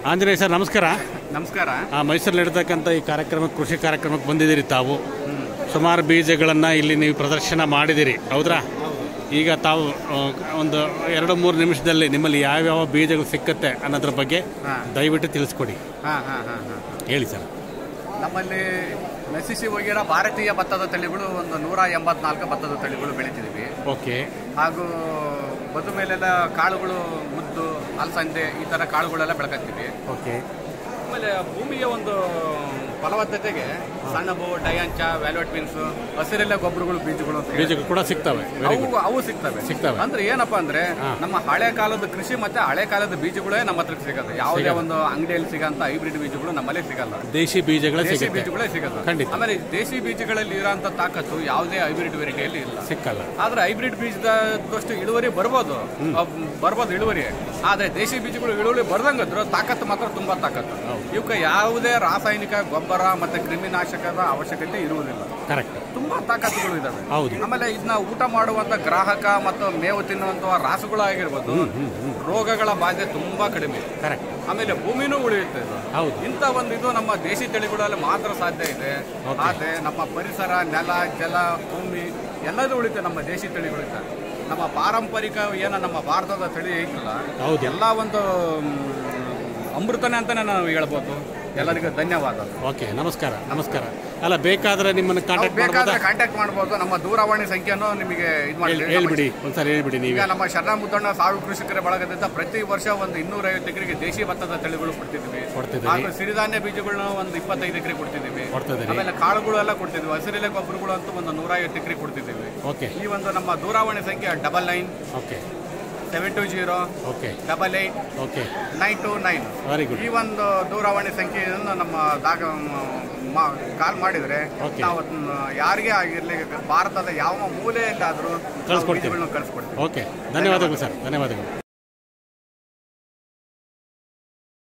Anjaneya sir ನಮಸ್ಕಾರ ನಮಸ್ಕಾರ ಆ, ಮೈಸೂರಲ್ಲಿ ನಡೀತಕ್ಕಂಥ ಈ ಕಾರ್ಯಕ್ರಮಕ್ಕೆ ಕೃಷಿ ಕಾರ್ಯಕ್ರಮಕ್ಕೆ ಬಂದಿದ್ದೀರಿ ತಾವು ಸುಮಾರು ಬೀಜಗಳನ್ನು ಇಲ್ಲಿ ನೀವು ಪ್ರದರ್ಶನ ಮಾಡಿದ್ದೀರಿ ಹೌದ್ರಾ ಈಗ ತಾವು ಆ, ಒಂದು ಎರಡು ಮೂರು ನಿಮಿಷದಲ್ಲಿ ನಿಮ್ಮಲ್ಲಿ ಯಾವ್ಯಾವ ಬೀಜಗಳು ಸಿಕ್ಕತ್ತೆ ಅನ್ನೋದ್ರ ಬಗ್ಗೆ ಹಾ. ದಯವಿಟ್ಟು ತಿಳಿಸ್ಕೊಡಿ ಹಾಂ ಹಾಂ ಹಾಂ ಹಾಂ ಹೇಳಿ ಸರ್ ನಮ್ಮಲ್ಲಿ ನಶಿಸಿ ಹೋಗಿರೋ ಭಾರತೀಯ ಭತ್ತದ ತಳಿಗಳು ಒಂದು ನೂರ ಎಂಬತ್ನಾಲ್ಕು ಭತ್ತದ ತಳಿಗಳು ಬೆಳಿತಿದ್ವಿ ಓಕೆ ಹಾಗೂ ಬದು ಮೇಲೆಲ್ಲ ಕಾಳುಗಳು ಉದ್ದು ಅಲಸಂದೆ ಈ ಥರ ಕಾಳುಗಳೆಲ್ಲ ಬೆಳ್ಕೊತೀವಿ ಓಕೆ ಆಮೇಲೆ ಭೂಮಿಯ ಒಂದು ಫಲವತ್ತತೆಗೆ ಸಣ್ಣಬು ಡಯಾಂಚ ವ್ಯಾಲ್ಯೂಟ್ ಬೀನ್ಸ್ ಹಸಿರೆಲ್ಲ ಗೊಬ್ಬರಗಳು ಬೀಜಗಳು ಅಂತ ಹೇಳಿ. ಬೀಜಗಳು ಕೂಡ ಸಿಗ್ತವೆ ವೆರಿ ಅವು ಗುಡ್ ಅವು ಸಿಗ್ತವೆ ಸಿಗ್ತವೆ. ಅಂದ್ರೆ ಏನಪ್ಪಾ ಅಂದ್ರೆ ಹಾ. ನಮ್ಮ ಹಳೆ ಕಾಲದ ಕೃಷಿ ಮತ್ತೆ ಹಳೆ ಕಾಲದ ಬೀಜಗಳೇ ನಮ್ಮ ಹತ್ರ ಸಿಗೋದು ಯಾವುದೇ ಸಿಗಲ್ಲ. ಒಂದು ಅಂಗಡಿಯಲ್ಲಿ ಸಿಗಂತ ಹೈಬ್ರಿಡ್ ಬೀಜಗಳು ನಮ್ಮಲ್ಲೇ ಸಿಗಲ್ಲ ದೇಶಿ ಬೀಜಗಳೇ ದೇಶಿ ಸಿಗುತ್ತೆ ಬೀಜಗಳೇ ಸಿಗೋದು ಖಂಡಿತ. ಆಮೇಲೆ ದೇಶಿ ಬೀಜಗಳಲ್ಲಿ ಇರೋಂಥ ತಾಕತ್ತು ಯಾವುದೇ ಹೈಬ್ರಿಡ್ ವೆರೈಟಿಯಲ್ಲಿ ಇಲ್ಲ ಸಿಕ್ಕಲ್ಲ ಆದ್ರೆ ಹೈಬ್ರಿಡ್ ಬೀಜದಷ್ಟು ಇಳುವರಿ ಬರ್ಬೋದು ಅವ್ ಬರ್ಬೋದು ಇಳುವರಿ ಆದ್ರೆ ದೇಶಿ ಬೀಜಗಳು ಇಳುವರಿ ಬರ್ದಂಗಿದ್ರು ತಾಕತ್ತು ಮಾತ್ರ ತುಂಬಾ ತಾಕತ್ತು ಇವಕ್ಕೆ ಯಾವುದೇ ರಾಸಾಯನಿಕ ಗೊಬ್ಬರ ಮತ್ತೆ ಕ್ರಿಮಿನಾಶಕದ ಅವಶ್ಯಕತೆ ಇರುವುದಿಲ್ಲ ಕರೆಕ್ಟ್ ತುಂಬಾ ತಾಕತ್ತುಗಳು ಇದಾವೆ ಹೌದು. ಆಮೇಲೆ ಇದನ್ನ ಊಟ ಮಾಡುವಂತ ಗ್ರಾಹಕ ಮತ್ತು ಮೇವು ತಿನ್ನುವಂತ ರಾಸುಗಳು ಆಗಿರ್ಬೋದು ರೋಗಗಳ ಬಾಧೆ ತುಂಬಾ ಕಡಿಮೆ ಕರೆಕ್ಟ್ ಆಮೇಲೆ ಭೂಮಿನೂ ಉಳಿಯುತ್ತೆ ಇದು ಹೌದು ಇಂಥ ಒಂದು ಇದು ನಮ್ಮ ದೇಶಿ ತಳಿಗಳಲ್ಲಿ ಮಾತ್ರ ಸಾಧ್ಯ ಇದೆ Okay. ಆದ್ರೆ ನಮ್ಮ ಪರಿಸರ ನೆಲ ಜಲ ಭೂಮಿ ಎಲ್ಲದೂ ಉಳಿತೆ ನಮ್ಮ ದೇಶಿ ತಳಿಗಳಿಂದ ನಮ್ಮ ಪಾರಂಪರಿಕ ಏನ ನಮ್ಮ ಭಾರತದ ತಳಿ ಐತಲ್ಲ ಹೌದು. ಎಲ್ಲ ಒಂದು ಮ್, ಅಮೃತನೇ ಅಂತಾನೆ ನಾವು ಹೇಳ್ಬೋದು ಎಲ್ಲರಿಗೂ ಧನ್ಯವಾದ ಓಕೆ ನಮಸ್ಕಾರ ನಮಸ್ಕಾರ ಅಲ್ಲ ಬೇಕಾದ್ರೆ ನಿಮ್ಮನ್ನು ಕಾಂಟ್ಯಾಕ್ಟ್ ಬೇಕಾದ್ರೆ ಮಾಡ್ಬೋದಾ ಕಾಂಟ್ಯಾಕ್ಟ್ ಮಾಡ್ಬೋದು ನಮ್ಮ ದೂರವಾಣಿ ಸಂಖ್ಯೆಯನ್ನು ನಿಮಗೆ ಇದು ಹೇಳಿ ಮಾಡಿ ಹೇಳ್ಬಿಡಿ ಒಂದ್ಸರಿ ಹೇಳ್ಬಿಡಿ ಈಗ ನೀವೇ ನಮ್ಮ ಶರಣ ಮುದ್ದಣ್ಣ ಸಾವು ಕೃಷಿಕರ ಬಳಗದಿಂದ ಪ್ರತಿ ವರ್ಷ ಒಂದು ಇನ್ನೂರೈವತ್ತು ಎಕರೆಗೆ ದೇಶಿ ಭತ್ತದ ತಳಿಗಳು ಕೊಡ್ತಿದ್ವಿ ಕೊಡ್ತಿದ್ದೀರಿ. ಹಾಗೂ ಸಿರಿಧಾನ್ಯ ಬೀಜಗಳನ್ನ ಒಂದು ಇಪ್ಪತ್ತೈದು ಎಕರೆ ಕೊಡ್ತಿದ್ದೀವಿ ಕೊಡ್ತಿದ್ದೀರಿ. ಆಮೇಲೆ ಕಾಳುಗಳು ಎಲ್ಲ ಕೊಡ್ತಿದ್ವಿ ಹಸಿರೆಲೆ ಗೊಬ್ಬರಗಳು ಅಂತ ಒಂದು ನೂರೈವತ್ತು ಎಕರೆ ಕೊಡ್ತಿದ್ದೀವಿ ಓಕೆ ಈ ಒಂದು ನಮ್ಮ ದೂರವಾಣಿ ಸಂಖ್ಯೆ double nine okay seven two zero okay double eight okay nine two nine very good ಈ ಒಂದು ದೂರವಾಣಿ ಸಂಖ್ಯೆಯನ್ನು ನಮ್ಮ ದಾಗ ಮ- ಕಾಲ್ ಮಾಡಿದ್ರೆ Okay. ನಾವು ಅದನ್ನ ಯಾರಿಗೇ ಆಗಿರ್ಲಿ ಭಾರತದ ಯಾವ ಮೂಲೆಯಲ್ಲಾದರೂ ಕಳ್ಸ್ಕೊಡ್ತೀವಿ. ಬೀಜಗಳನ್ನ ಕಳಿಸ್ಕೊಡ್ತೀವಿ ಓಕೆ ಧನ್ಯವಾದಗಳು ಸರ್ ಧನ್ಯವಾದಗಳು